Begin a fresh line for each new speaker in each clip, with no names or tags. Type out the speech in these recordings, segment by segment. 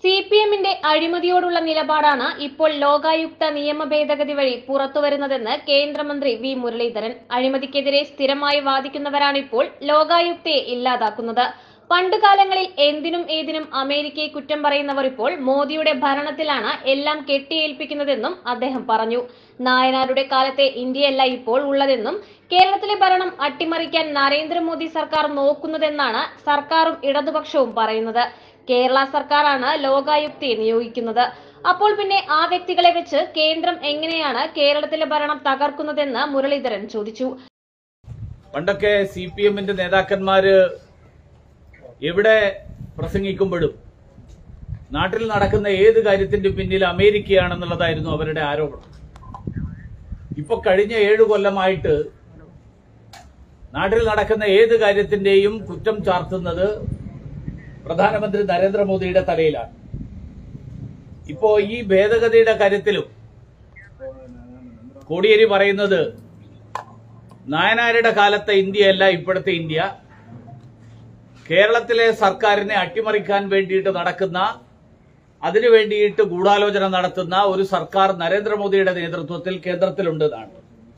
C P എമ്മിന്റെ അഴിമതിയോടുള്ള നിലപാടാണ് ഇപ്പോൾ ലോകായുക്ത നിയമ ഭേദഗതി വഴി പുറത്തുവരുന്നതെന്ന് കേന്ദ്രമന്ത്രി വി മുരളീധരൻ അഴിമതിക്കെതിരെ സ്ഥിരമായി വാദിക്കുന്നവരാണിപ്പോൾ ലോകായുക്തയെ ഇല്ലാതാക്കുന്നത് പണ്ടുകാലങ്ങളിൽ എന്തിനും ഏതിനും അമേരിക്കയെ കുറ്റം പറയുന്നവർ ഇപ്പോൾ മോദിയുടെ ഭരണത്തിലാണ് എല്ലാം കെട്ടിയേൽപ്പിക്കുന്നതെന്നും അദ്ദേഹം പറഞ്ഞു നായനാരുടെ കാലത്തെ ഇന്ത്യയല്ല ഇപ്പോൾ ഉള്ളതെന്നും കേരളത്തിലെ ഭരണം അട്ടിമറിക്കാൻ നരേന്ദ്രമോദി സർക്കാർ നോക്കുന്നതെന്നാണ് സർക്കാരും ഇടതുപക്ഷവും പറയുന്നത് കേരള സർക്കാരാണ് ലോകായുക്തയെ നിയോഗിക്കുന്നത് അപ്പോൾ പിന്നെ ആ വ്യക്തികളെ വെച്ച് കേന്ദ്രം എങ്ങനെയാണ് കേരളത്തിലെ ഭരണം തകർക്കുന്നതെന്ന് മുരളീധരൻ ചോദിച്ചു
പണ്ടൊക്കെ സി പി എമ്മിന്റെ നേതാക്കന്മാര് എവിടെ പ്രസംഗിക്കുമ്പോഴും നാട്ടിൽ നടക്കുന്ന ഏത് കാര്യത്തിന്റെ പിന്നിൽ അമേരിക്കയാണെന്നുള്ളതായിരുന്നു അവരുടെ ആരോപണം ഇപ്പൊ കഴിഞ്ഞ ഏഴു കൊല്ലമായിട്ട് നാട്ടിൽ നടക്കുന്ന ഏത് കാര്യത്തിന്റെയും കുറ്റം ചാർത്തുന്നത് പ്രധാനമന്ത്രി നരേന്ദ്രമോദിയുടെ തലയിലാണ് ഇപ്പോ ഈ ഭേദഗതിയുടെ കാര്യത്തിലും കോടിയേരി പറയുന്നത് നായനാരുടെ കാലത്തെ ഇന്ത്യയല്ല ഇപ്പോഴത്തെ ഇന്ത്യ കേരളത്തിലെ സർക്കാരിനെ അട്ടിമറിക്കാൻ വേണ്ടിയിട്ട് നടക്കുന്ന അതിനു വേണ്ടിയിട്ട് ഗൂഢാലോചന നടത്തുന്ന ഒരു സർക്കാർ നരേന്ദ്രമോദിയുടെ നേതൃത്വത്തിൽ കേന്ദ്രത്തിലുണ്ടെന്നാണ്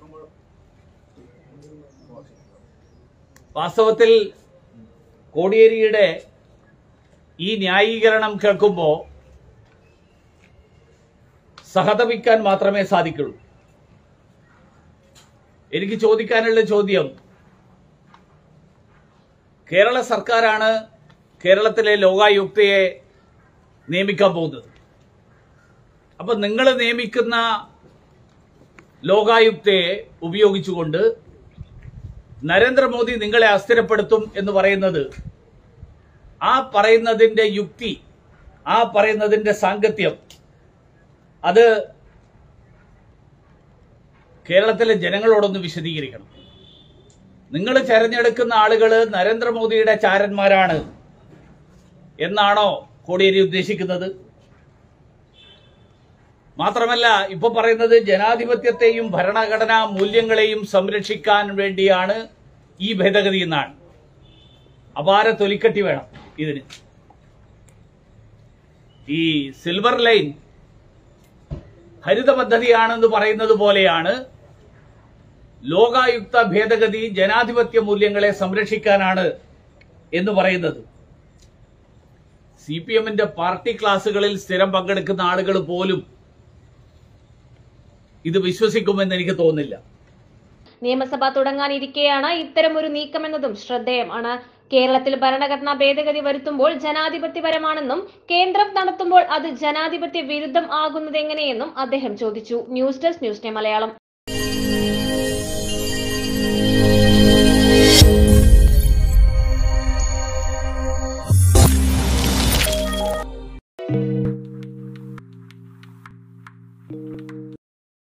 വാസ്തവത്തിൽ കോടിയേരിയുടെ ഈ ന്യായീകരണം കേൾക്കുമ്പോൾ സഹതപിക്കാൻ മാത്രമേ സാധിക്കുള്ളൂ എനിക്ക് ചോദിക്കാനുള്ള ചോദ്യം കേരള സർക്കാരാണ് കേരളത്തിലെ ലോകായുക്തയെ നിയമിക്കാൻ പോകുന്നത് അപ്പൊ നിങ്ങൾ നിയമിക്കുന്ന ലോകായുക്തയെ ഉപയോഗിച്ചുകൊണ്ട് നരേന്ദ്രമോദി നിങ്ങളെ അസ്ഥിരപ്പെടുത്തും എന്ന് പറയുന്നത് ആ പറയുന്നതിന്റെ യുക്തി ആ പറയുന്നതിന്റെ സാങ്കത്യം അത് കേരളത്തിലെ ജനങ്ങളോടൊന്ന് വിശദീകരിക്കണം നിങ്ങൾ തെരഞ്ഞെടുക്കുന്ന ആളുകൾ നരേന്ദ്രമോദിയുടെ ചാരന്മാരാണ് എന്നാണോ കോടിയേരി ഉദ്ദേശിക്കുന്നത് മാത്രമല്ല ഇപ്പൊ പറയുന്നത് ജനാധിപത്യത്തെയും ഭരണഘടനാ മൂല്യങ്ങളെയും സംരക്ഷിക്കാൻ വേണ്ടിയാണ് ഈ ഭേദഗതി എന്നാണ് അപാര തൊലിക്കട്ടി വേണം ഇതിന് ഈ സിൽവർ ലൈൻ ഹരിത പദ്ധതിയാണെന്ന് പറയുന്നത് പോലെയാണ് ലോകായുക്ത ഭേദഗതി ജനാധിപത്യ മൂല്യങ്ങളെ സംരക്ഷിക്കാനാണ് എന്ന് പറയുന്നത് സി പി എമ്മിന്റെ പാർട്ടി ക്ലാസുകളിൽ സ്ഥിരം പങ്കെടുക്കുന്ന ആളുകൾ പോലും ഇത് വിശ്വസിക്കുമെന്ന് എനിക്ക് തോന്നുന്നില്ല
നിയമസഭ തുടങ്ങാനിരിക്കെയാണ് ഇത്തരമൊരു നീക്കമെന്നതും ശ്രദ്ധേയമാണ് കേരളത്തിൽ ഭരണഘടനാ ഭേദഗതി വരുത്തുമ്പോൾ ജനാധിപത്യപരമാണെന്നും കേന്ദ്രം നടത്തുമ്പോൾ അത് ജനാധിപത്യ വിരുദ്ധം ആകുന്നതെങ്ങനെയെന്നും അദ്ദേഹം ചോദിച്ചു news desk news day Malayalam